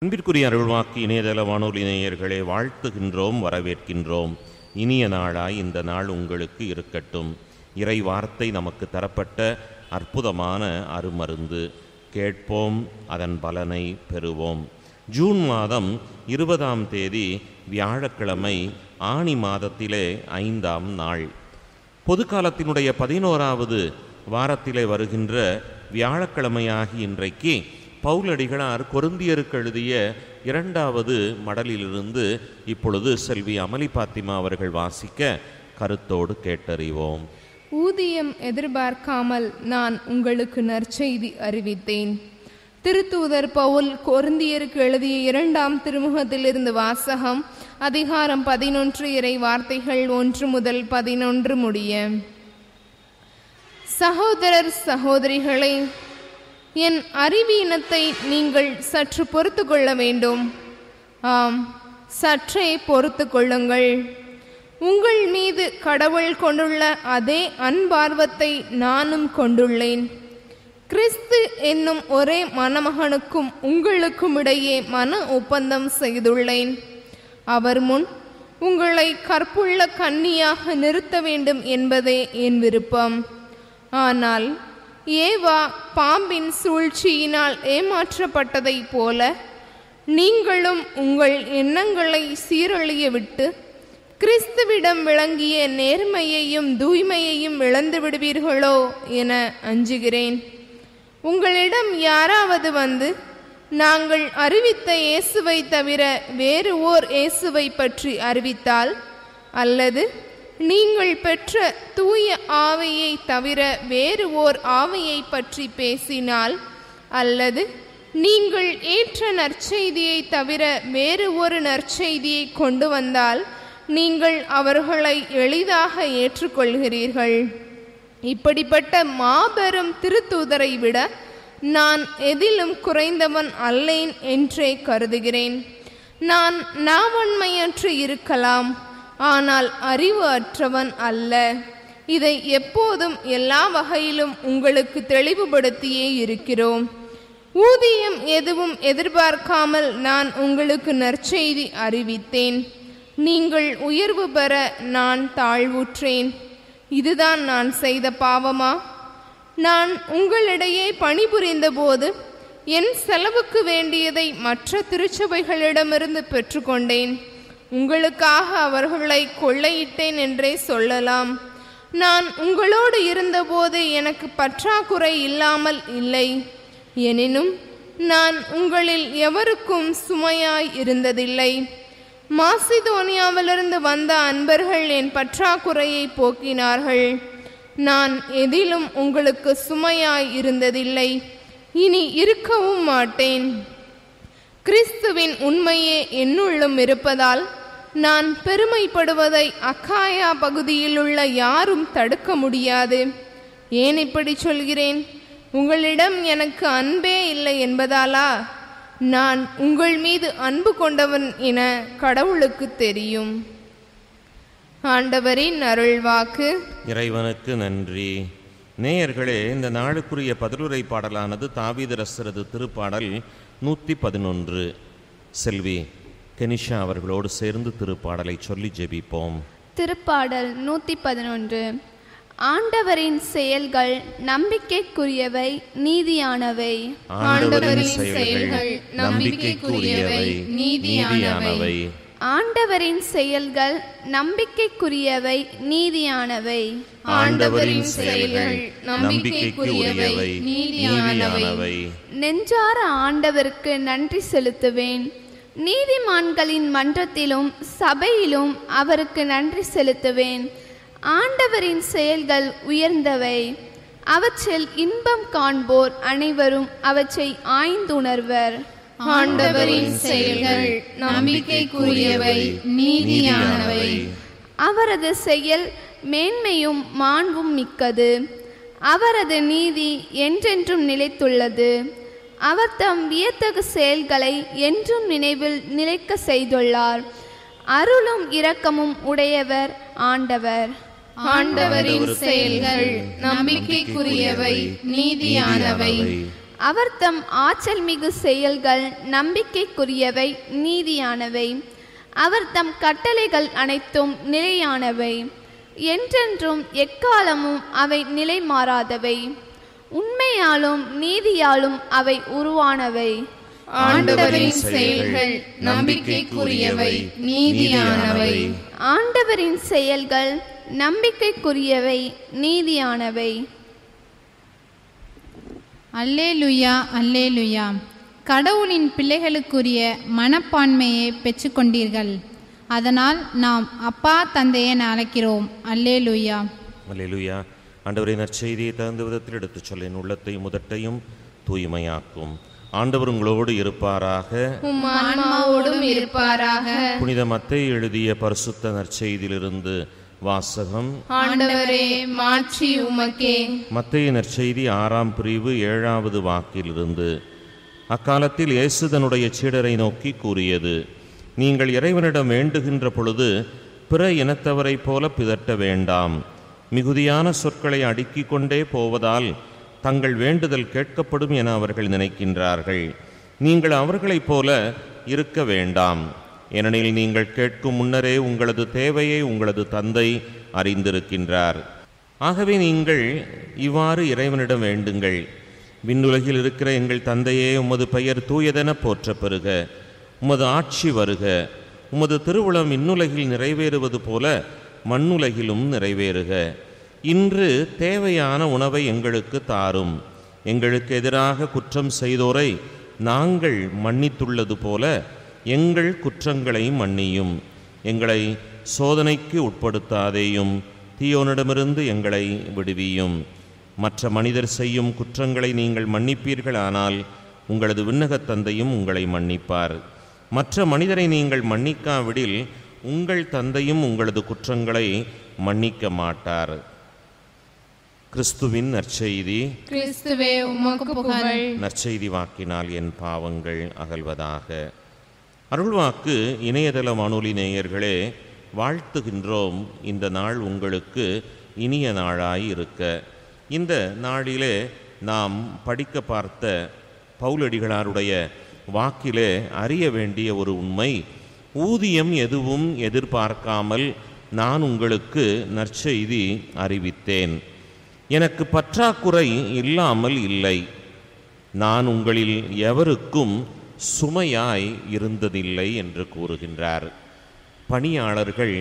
அன்பிற்குரிய அருள்வாக்கு இணையதள வானொலி நேயர்களே வாழ்த்துகின்றோம் வரவேற்கின்றோம் இனிய நாளாய் இந்த நாள் உங்களுக்கு இருக்கட்டும் இறை வார்த்தை நமக்கு தரப்பட்ட அற்புதமான அருமருந்து கேட்போம் அதன் பலனை பெறுவோம் ஜூன் மாதம் இருபதாம் தேதி வியாழக்கிழமை ஆணி மாதத்திலே ஐந்தாம் நாள் பொதுக்காலத்தினுடைய பதினோராவது வாரத்திலே வருகின்ற வியாழக்கிழமையாகி இன்றைக்கு பவுலடிகளார் கொருந்தியருக்கு எழுதிய இரண்டாவது மடலிலிருந்து இப்பொழுது செல்வி அமளி பாத்திமா அவர்கள் வாசிக்க கருத்தோடு கேட்டறிவோம் ஊதியம் எதிர்பார்க்காமல் நான் உங்களுக்கு நற்செய்தி அறிவித்தேன் திருத்தூதர் பவுல் கொருந்தியருக்கு எழுதிய இரண்டாம் திருமுகத்திலிருந்து வாசகம் அதிகாரம் பதினொன்று இறை வார்த்தைகள் ஒன்று முதல் பதினொன்று முடிய சகோதரர் சகோதரிகளே என் அறிவீனத்தை நீங்கள் சற்று பொறுத்து கொள்ள வேண்டும் ஆம் சற்றே பொறுத்து கொள்ளுங்கள் உங்கள் மீது கடவுள் கொண்டுள்ள அதே அன்பார்வத்தை நானும் கொண்டுள்ளேன் கிறிஸ்து என்னும் ஒரே மணமகனுக்கும் உங்களுக்கும் இடையே மன ஒப்பந்தம் செய்துள்ளேன் அவர் முன் உங்களை கற்புள்ள கன்னியாக நிறுத்த வேண்டும் என்பதே என் விருப்பம் ஆனால் ஏவா பாம்பின் சூழ்ச்சியினால் ஏமாற்றப்பட்டதைப் போல நீங்களும் உங்கள் எண்ணங்களை சீரழிய விட்டு கிறிஸ்துவிடம் விளங்கிய நேர்மையையும் தூய்மையையும் இழந்து விடுவீர்களோ என அஞ்சுகிறேன் உங்களிடம் யாராவது வந்து நாங்கள் அறிவித்த இயேசுவை தவிர வேறு ஓர் இயேசுவை பற்றி அறிவித்தால் அல்லது நீங்கள் பெற்ற தூய ஆவையை தவிர வேறு ஓர் ஆவையை பற்றி பேசினால் அல்லது நீங்கள் ஏற்ற நற்செய்தியை தவிர வேறு ஒரு நற்செய்தியை கொண்டு வந்தால் நீங்கள் அவர்களை எளிதாக ஏற்றுக்கொள்கிறீர்கள் இப்படிப்பட்ட மாபெரும் திருத்தூதரை விட நான் எதிலும் குறைந்தவன் அல்லேன் என்றே கருதுகிறேன் நான் நாவன்மையற்று இருக்கலாம் ஆனால் அறிவு அற்றவன் அல்ல இதை எப்போதும் எல்லா வகையிலும் உங்களுக்கு தெளிவுபடுத்தியே இருக்கிறோம் ஊதியம் எதுவும் எதிர்பார்க்காமல் நான் உங்களுக்கு நற்செய்தி அறிவித்தேன் நீங்கள் உயர்வு பெற நான் தாழ்வுற்றேன் இதுதான் நான் செய்த பாவமா நான் உங்களிடையே பணிபுரிந்த போது என் செலவுக்கு வேண்டியதை மற்ற திருச்சபைகளிடமிருந்து பெற்றுக்கொண்டேன் உங்களுக்காக அவர்களை கொள்ளையிட்டேன் என்றே சொல்லலாம் நான் உங்களோடு இருந்தபோது எனக்கு பற்றாக்குறை இல்லாமல் இல்லை எனினும் நான் உங்களில் எவருக்கும் சுமையாய் இருந்ததில்லை மாசிதோனியாவிலிருந்து வந்த அன்பர்கள் என் பற்றாக்குறையை போக்கினார்கள் நான் எதிலும் உங்களுக்கு சுமையாய் இருந்ததில்லை இனி இருக்கவும் மாட்டேன் கிறிஸ்துவின் உண்மையே என்னுள்ளும் இருப்பதால் நான் பெருமைப்படுவதை அக்காயா பகுதியில் உள்ள யாரும் தடுக்க முடியாது ஏன் இப்படி சொல்கிறேன் உங்களிடம் எனக்கு அன்பே இல்லை என்பதாலா நான் உங்கள் மீது அன்பு கொண்டவன் என கடவுளுக்கு தெரியும் ஆண்டவரின் அருள்வாக்கு இறைவனுக்கு நன்றி நேயர்களே இந்த நாளுக்குரிய பதிலுரை பாடலானது தாவீதரசரது திருப்பாடல் நூற்றி பதினொன்று செல்வி கெனிஷா அவர்களோடு சேர்ந்து திருப்பாடலை சொல்லி ஜெபிப்போம் திருப்பாடல் நூற்றி பதினொன்று ஆண்டவரின் செயல்கள் நம்பிக்கைக்குரியவை நீதியானவை ஆண்டவரின் செயல்கள் நம்பிக்கைக்குரியவை நீதியானவை ஆண்டவரின் செயல்கள் நம்பிக்கைக்குரியவை நீதியானவை ஆண்டவரின் செயல்கள் நம்பிக்கைக்குரியவை நீதியானவை நெஞ்சார ஆண்டவருக்கு நன்றி செலுத்துவேன் நீதிமான்களின் மன்றத்திலும் சபையிலும் அவருக்கு நன்றி செலுத்துவேன் ஆண்டவரின் செயல்கள் உயர்ந்தவை அவற்றில் இன்பம் காண்போர் அனைவரும் அவற்றை ஆய்ந்துணர்வர் ஆண்டவரின் செயல்கள் நம்பிக்கைக்குரியவை நீதியானவை அவரது செயல் மேன்மையும் மாண்பும் மிக்கது அவரது நீதி என்றென்றும் நிலைத்துள்ளது அவர் தம் வியத்தகு செயல்களை என்றும் நினைவில் நிலைக்க செய்துள்ளார் அருளும் இரக்கமும் உடையவர் ஆண்டவர் ஆண்டவரின் செயல்கள் நம்பிக்கைக்குரியவை நீதியானவை அவர் தம் ஆற்றல் மிகு செயல்கள் நம்பிக்கைக்குரியவை நீதியானவை அவர் தம் கட்டளைகள் அனைத்தும் நிலையானவை என்றென்றும் எக்காலமும் அவை நிலை மாறாதவை உண்மையாலும் நீதியாலும் அவை உருவானவை ஆண்டவரின் செயல்கள் நம்பிக்கைக்குரியவை நீதியானவை ஆண்டவரின் செயல்கள் நம்பிக்கைக்குரியவை நீதியானவை அல்லேலுயா அல்லேலுயா கடவுளின் பிள்ளைகளுக்குரிய மனப்பான்மையை பெற்றுக்கொண்டீர்கள் அதனால் நாம் அப்பா தந்தையை என அழைக்கிறோம் அல்லேலுயா அல்லேலூயா ஆண்டவரை நற்செய்தியை தகுந்த விதத்தில் எடுத்துச் சொல்ல என் உள்ளத்தையும் முதட்டையும் தூய்மையாக்கும் ஆண்டவர் உங்களோடு இருப்பாராக உம் ஆன்மாவோடும் இருப்பாராக புனித மத்தை எழுதிய பரிசுத்த நற்செய்தியிலிருந்து வாசகம் ஆண்டவரே மாட்சி உமக்கே மத்திய நற்செய்தி ஆறாம் பிரிவு ஏழாவது வாக்கிலிருந்து அக்காலத்தில் இயேசு தன்னுடைய சீடரை நோக்கி கூறியது நீங்கள் இறைவனிடம் வேண்டுகின்ற பொழுது பிற இனத்தவரைப் போல பிதட்ட வேண்டாம் மிகுதியான சொற்களை அடுக்கிக் கொண்டே போவதால் தங்கள் வேண்டுதல் கேட்கப்படும் என அவர்கள் நினைக்கின்றார்கள் நீங்கள் அவர்களைப் போல இருக்க வேண்டாம் ஏனெனில் நீங்கள் கேட்கும் முன்னரே உங்களது தேவையை உங்களது தந்தை அறிந்திருக்கின்றார் ஆகவே நீங்கள் இவ்வாறு இறைவனிடம் வேண்டுங்கள் விண்ணுலகில் இருக்கிற எங்கள் தந்தையே உமது பெயர் தூயதென போற்ற பெறுக உமது ஆட்சி வருக உமது திருவுளம் இன்னுலகில் நிறைவேறுவது போல மண்ணுலகிலும் நிறைவேறுக இன்று தேவையான உணவை எங்களுக்கு தாரும் எங்களுக்கு எதிராக குற்றம் செய்தோரை நாங்கள் மன்னித்துள்ளது போல எங்கள் குற்றங்களை மன்னியும் எங்களை சோதனைக்கு உட்படுத்தாதேயும் தீயோனிடமிருந்து எங்களை விடுவியும் மற்ற மனிதர் செய்யும் குற்றங்களை நீங்கள் மன்னிப்பீர்களானால் உங்களது விண்ணகத் தந்தையும் உங்களை மன்னிப்பார் மற்ற மனிதரை நீங்கள் மன்னிக்காவிடில் உங்கள் தந்தையும் உங்களது குற்றங்களை மன்னிக்க மாட்டார் கிறிஸ்துவின் நற்செய்தி கிறிஸ்துவே உமக்கு புகழ் நற்செய்தி வாக்கினால் என் பாவங்கள் அகல்வதாக அருள்வாக்கு இணையதள வானொலி நேயர்களே வாழ்த்துகின்றோம் இந்த நாள் உங்களுக்கு இனிய நாளாய் இருக்க இந்த நாளிலே நாம் படிக்க பார்த்த பவுலடிகளாருடைய வாக்கிலே அறிய வேண்டிய ஒரு உண்மை ஊதியம் எதுவும் எதிர்பார்க்காமல் நான் உங்களுக்கு நற்செய்தி அறிவித்தேன் எனக்கு பற்றாக்குறை இல்லாமல் இல்லை நான் உங்களில் எவருக்கும் சுமையாய் இருந்ததில்லை என்று கூறுகின்றார் பணியாளர்கள்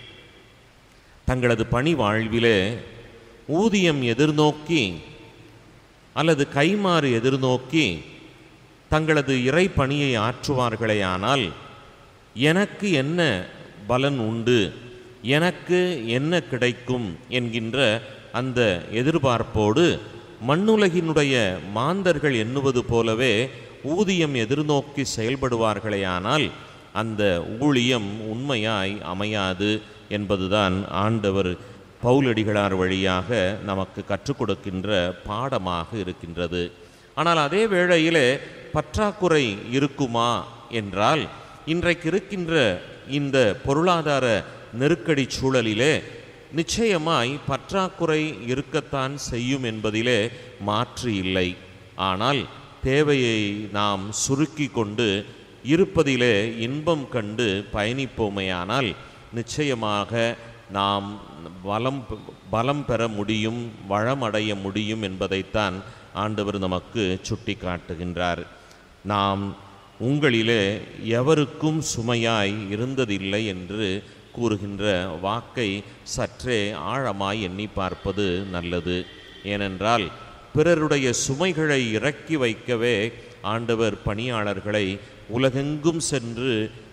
தங்களது பணி வாழ்விலே ஊதியம் எதிர்நோக்கி அல்லது கைமாறு எதிர்நோக்கி தங்களது இறை பணியை ஆற்றுவார்களேயானால் எனக்கு என்ன பலன் உண்டு எனக்கு என்ன கிடைக்கும் என்கின்ற அந்த எதிர்பார்ப்போடு மண்ணுலகினுடைய மாந்தர்கள் எண்ணுவது போலவே ஊதியம் எதிர்நோக்கி செயல்படுவார்களேயானால் அந்த ஊழியம் உண்மையாய் அமையாது என்பதுதான் ஆண்டவர் பவுலடிகளார் வழியாக நமக்கு கற்றுக் கொடுக்கின்ற பாடமாக இருக்கின்றது ஆனால் அதே வேளையிலே பற்றாக்குறை இருக்குமா என்றால் இன்றைக்கு இருக்கின்ற இந்த பொருளாதார நெருக்கடி சூழலிலே நிச்சயமாய் பற்றாக்குறை இருக்கத்தான் செய்யும் என்பதிலே மாற்று இல்லை ஆனால் தேவையை நாம் சுருக்கி கொண்டு இருப்பதிலே இன்பம் கண்டு பயணிப்போமேயானால் நிச்சயமாக நாம் வளம் பலம் பெற முடியும் வளமடைய முடியும் என்பதைத்தான் ஆண்டவர் நமக்கு சுட்டி காட்டுகின்றார் நாம் உங்களிலே எவருக்கும் சுமையாய் இருந்ததில்லை என்று கூறுகின்ற வாக்கை சற்றே ஆழமாய் எண்ணி பார்ப்பது நல்லது ஏனென்றால் பிறருடைய சுமைகளை இறக்கி வைக்கவே ஆண்டவர் பணியாளர்களை உலகெங்கும் சென்று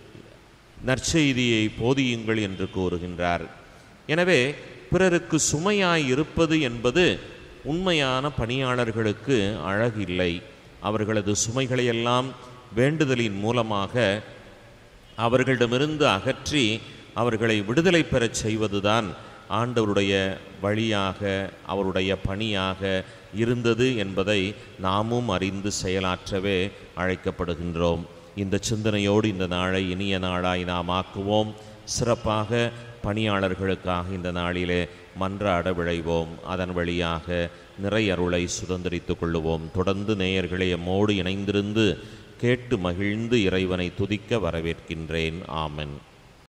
நற்செய்தியை போதியுங்கள் என்று கூறுகின்றார் எனவே பிறருக்கு சுமையாய் இருப்பது என்பது உண்மையான பணியாளர்களுக்கு அழகில்லை அவர்களது சுமைகளையெல்லாம் வேண்டுதலின் மூலமாக அவர்களிடமிருந்து அகற்றி அவர்களை விடுதலை பெறச் செய்வதுதான் ஆண்டவருடைய வழியாக அவருடைய பணியாக இருந்தது என்பதை நாமும் அறிந்து செயலாற்றவே அழைக்கப்படுகின்றோம் இந்த சிந்தனையோடு இந்த நாளை இனிய நாளாய் நாம் ஆக்குவோம் சிறப்பாக பணியாளர்களுக்காக இந்த நாளிலே மன்றாட விழைவோம் அதன் வழியாக நிறை அருளை சுதந்திரித்துக் கொள்ளுவோம் தொடர்ந்து நேயர்களை எம்மோடு இணைந்திருந்து கேட்டு மகிழ்ந்து இறைவனை துதிக்க வரவேற்கின்றேன் ஆமென்